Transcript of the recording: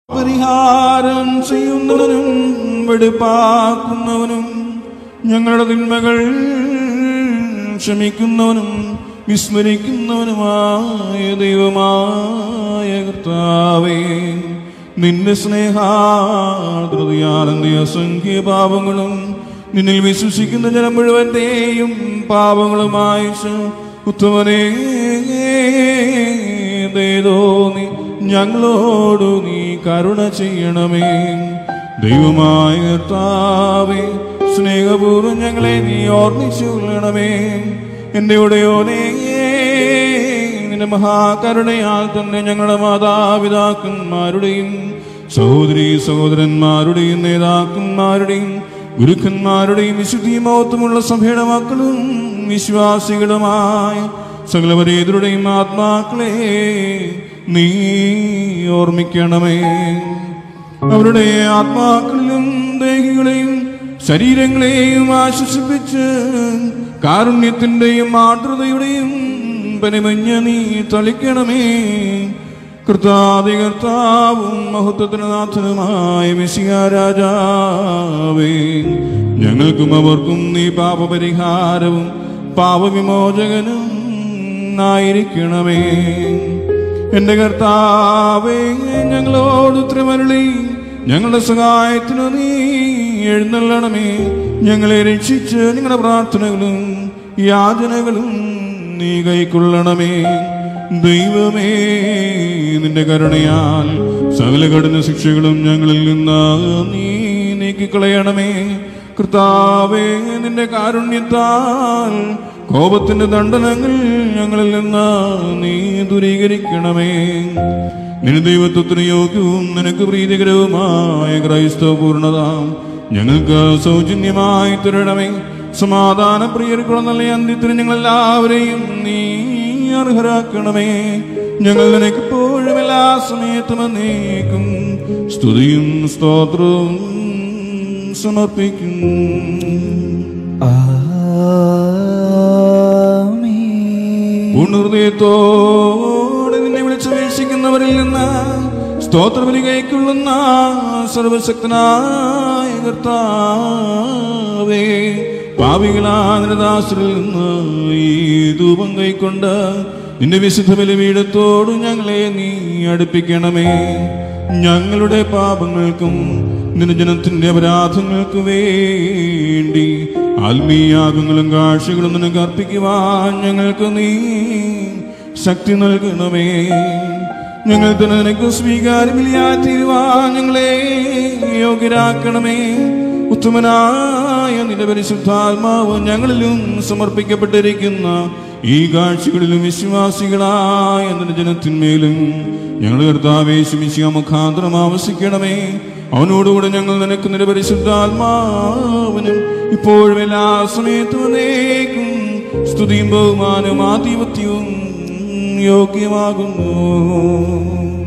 പരിഹാരം ചെയ്യുന്നവനും വെടുപ്പാക്കുന്നവനും ഞങ്ങളുടെ തിന്മകൾ ക്ഷമിക്കുന്നവനും വിസ്മരിക്കുന്നവനുമായ ദൈവമായ കർത്താവേ നിന്റെ സ്നേഹാതൃതിയാനന്ദ അസംഖ്യ പാപങ്ങളും നിന്നിൽ വിശ്വസിക്കുന്ന ജനം മുഴുവന്റെയും പാപങ്ങളുമായി ഉത്തമനേ ദയതോ നീ ഞങ്ങളോടു നീ കരുണ ചെയ്യണമേ ദൈവമായ കർത്താവേ സ്നേഹപൂർവ്വം ഞങ്ങളെ നീ ഓർമ്മിച്ചു കൊള്ളണമേ എൻ്റെ ഉടയോനേ നിന്റെ മഹാകരുണയാൽ തന്നെ ഞങ്ങളുടെ മാതാപിതാക്കന്മാരുടെയും സഹോദരി സഹോദരന്മാരുടെയും നേതാക്കന്മാരുടെയും ഗുരുക്കന്മാരുടെയും വിശുദ്ധിമോത്വമുള്ള സഭയുടെ മക്കളും വിശ്വാസികളുമായ സകലവരേതരുടെയും ആത്മാക്കളെ നീ ഓർമ്മിക്കണമേ അവരുടെ ആത്മാക്കളിലും ദേഹികളെയും ശരീരങ്ങളെയും ആശ്വസിപ്പിച്ച് കാരുണ്യത്തിന്റെയും ആർദ്രതയുടെയും പനിമഞ്ഞ നീ തളിക്കണമേ കർത്താതി കർത്താവും മഹത്വത്തിന് നാഥനുമായ മെസ്സിയ രാജാവേ ഞങ്ങൾക്കും അവർക്കും നീ പാപപരിഹാരവും പാപവിമോചകനും ആയിരിക്കണമേ എന്റെ കർത്താവേ ഞങ്ങളോട് ഉത്തരമരളി ഞങ്ങളുടെ സഹായത്തിനു നീ എഴുന്നള്ളണമേ ഞങ്ങളെ രക്ഷിച്ച് നിങ്ങളുടെ പ്രാർത്ഥനകളും യാചനകളും നീ കൈക്കൊള്ളണമേ ദൈവമേ നിന്റെ കരുണയാൽ സകല കഠിന ശിക്ഷകളും ഞങ്ങളിൽ നിന്ന് നീ നീക്കിക്കളയണമേ കർത്താവേ നിന്റെ കാരുണ്യത്താൽ കോപത്തിന്റെ ദണ്ഡനങ്ങൾ ഞങ്ങളിൽ നിന്ന് നീ ദൂരീകരിക്കണമേ നിന്റെ ദൈവത്വത്തിന് യോഗ്യവും നിനക്ക് പ്രീതികരവുമായ ക്രൈസ്തവ പൂർണ്ണത ഞങ്ങൾക്ക് സൗജന്യമായി തരണമേ സമാധാന പ്രിയർക്കുള്ള നല്ല അന്ത്യത്തിന് ഞങ്ങളെല്ലാവരെയും നീ അർഹരാക്കണമേ ഞങ്ങൾ നിനക്ക് എപ്പോഴും എല്ലാ സമയത്തും എന്നേക്കും സ്തുതിയും സ്തോത്രവും സമർപ്പിക്കും പൂർണ്ണഹൃദയത്തോടെ നിന്നെ വിളിച്ചപേക്ഷിക്കുന്നവരിൽ നിന്ന് സ്തോത്രബലി കൈക്കൊള്ളുന്ന സർവശക്തനായ കർത്താവേ പാപികളാദാസരിൽ നിന്ന് ഈ ധൂപം കൈക്കൊണ്ട് നിന്റെ വിശുദ്ധ ബലിപീഠത്തോട് ഞങ്ങളെ നീ അടുപ്പിക്കണമേ ഞങ്ങളുടെ പാപങ്ങൾക്കും നിന്റെ ജനത്തിന്റെ അപരാധങ്ങൾക്ക് വേണ്ടി ആത്മീയാഗങ്ങളും കാഴ്ചകളും നിനക്ക് അർപ്പിക്കുവാൻ ഞങ്ങൾക്ക് നീ ശക്തി നൽകണമേ ഞങ്ങൾ തന്നെ നിനക്ക് സ്വീകാര്യമില്ലാത്തീരുവാൻ ഞങ്ങളെ യോഗ്യരാക്കണമേ ഉത്തമനായ നിന്റെ പരിശുദ്ധാത്മാവ് ഞങ്ങളിലും സമർപ്പിക്കപ്പെട്ടിരിക്കുന്ന ഈ കാഴ്ചകളിലും വിശ്വാസികളായ നിന്റെ ജനത്തിന്മേലും ഞങ്ങൾ കർത്താവേശമിശിയ മുഖാന്തരം ആവശിക്കണമേ അവനോടുകൂടെ ഞങ്ങൾ നിനക്ക് നിന്റെ പരിശുദ്ധാത്മാവിനും ഇപ്പോഴും എല്ലാ സമയത്തും അനേക്കും സ്തുതിയും ബഹുമാനവും ആധിപത്യവും യോഗ്യമാകുന്നു